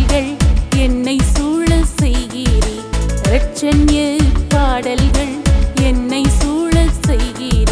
பாடல்கள் என்னை சூழ செய்கிறீர் இரட்சண்ய பாடல்கள் என்னை சூழ செய்கிறீர்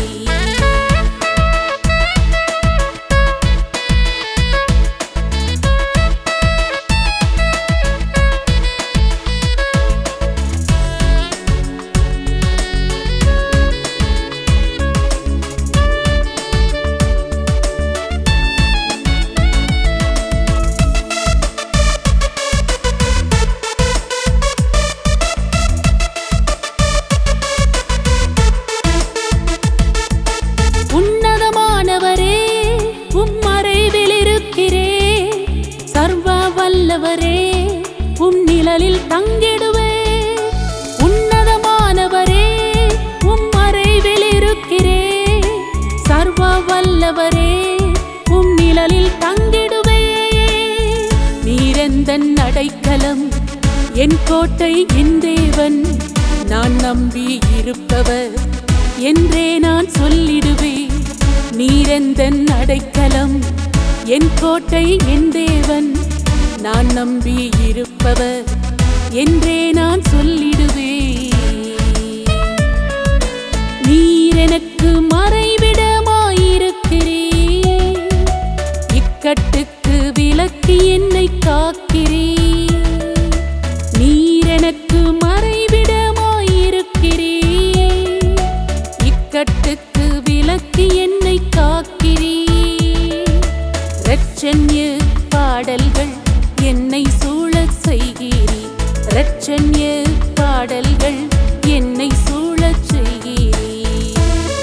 உன்னதமானவரே உம் மறைவில் இருக்கிறே சர்வ வல்லவரே உம் நிழலில் தங்கிடுவே உன்னதமானவரே உம் மறைவில் இருக்கிறே சர்வ வல்லவரே உம் நிழலில் தங்கிடுவே நீரெந்தன் அடைக்கலம் என் கோட்டை என் தேவன் நான் நம்பி இருப்பவர் என்றே நான் சொல்லிடுவேன் நீரெந்தன் அடைக்கலம் என் கோட்டை என் தேவன் நான் நம்பி இருப்பவர் என்றே நான் சொல்லிடுவேன் நீர் எனக்கு மறைவிடமாயிருக்கிறீர் இக்கட்டுக்கு விலக்கி என்னை காக்கிறீர் நீர் எனக்கு மறைவிடமாயிருக்கிறீர் இக்கட்டுக்கு விலக்கி என்னை காக்கிறீர் இரட்சண்ய பாடல்கள் என்னை சூழச் செய்கிறீர் இரட்சண்ய பாடல்கள் என்னை சூழச் செய்கிறீர்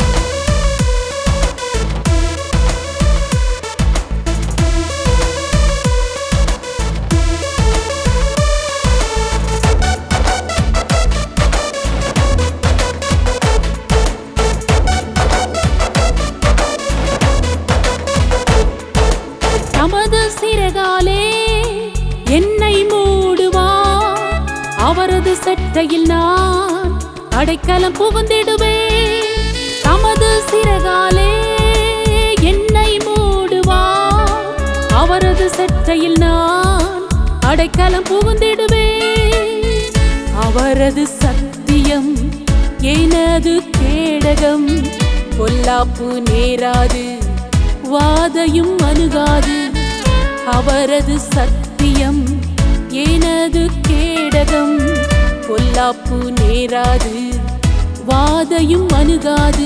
தமது சிறகாலே என்னை மூடுவார் அவரது சட்டையில் நான் அடைக்கலம் புகுந்திடுவேன் தமது சிறகாலே என்னை மூடுவார் அவரது சட்டையில் நான் அடைக்கலம் புகுந்திடுவேன் அவரது சத்தியம் எனது கேடகம் பொல்லாப்பு நேராது வாதையும் அணுகாது அவரது சத்தியம் எனது கேடகம் பொல்லாப்பு நேராது வாதையும் அணுகாது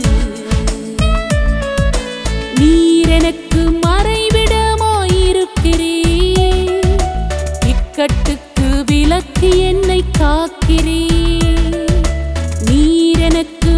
நீர் எனக்கு மறைவிடமாயிருக்கிறீர் இக்கட்டுக்கு விலக்கி என்னை காக்கிறீர் நீர் எனக்கு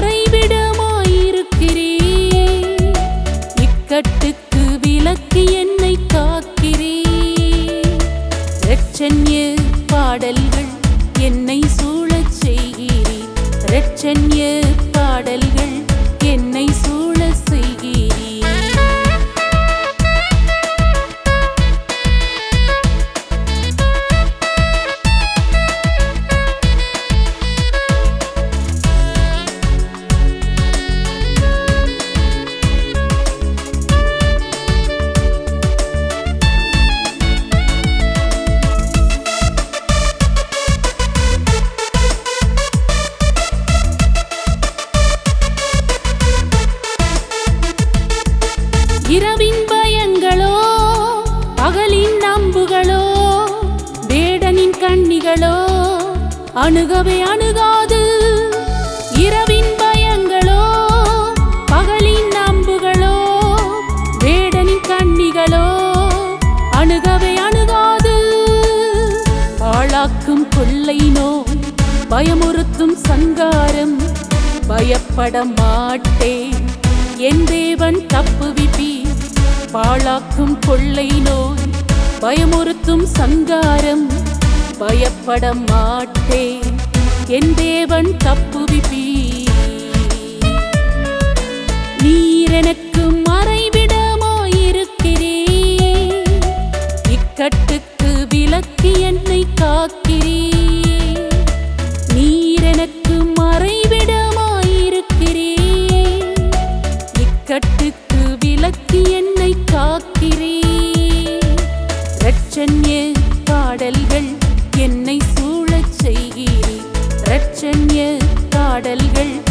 மறைவிடமாயிருக்கிறீர் இக்கட்டுக்கு விலக்கி என்னை காக்கிறீர் இரட்சண்ய பாடல்கள் என்னை சூழச் செய்கிறீர் இரட்சண்ய பாடல்கள் என்னை சூழச் செய்கிறீர் இரவின் பயங்களோ பகலின் நம்புகளோ வேடனின் கண்ணிகளோ அணுகவே அணுகாது இரவின் பயங்களோ பகலின் நம்புகளோ வேடனின் கண்ணிகளோ அணுகவே அணுகாது பாழாக்கும் கொள்ளை நோய் பயமுறுத்தும் சங்காரம் பயப்பட மாட்டேன் என் தேவன் தப்புவிப்பி பாழாக்கும் கொள்ளை நோய் பயமுறுத்தும் சங்காரம் பயப்பட மாட்டேன் என் தேவன் தப்புவிப்பி நீர் எனக்கு மறைவிடமாயிருக்கிறீர் இக்கட்டுக்கு விலக்கி என்னை காக்கிறீர் நீர் எனக்கு மறைவிடமாயிருக்கிறீர் இக்கட்டுக்கு விலக்கி என்னை காக்கிறீர் இரட்சண்ய பாடல்கள் என்னை சூழச் செய்கிறீர் இரட்சண்ய பாடல்கள்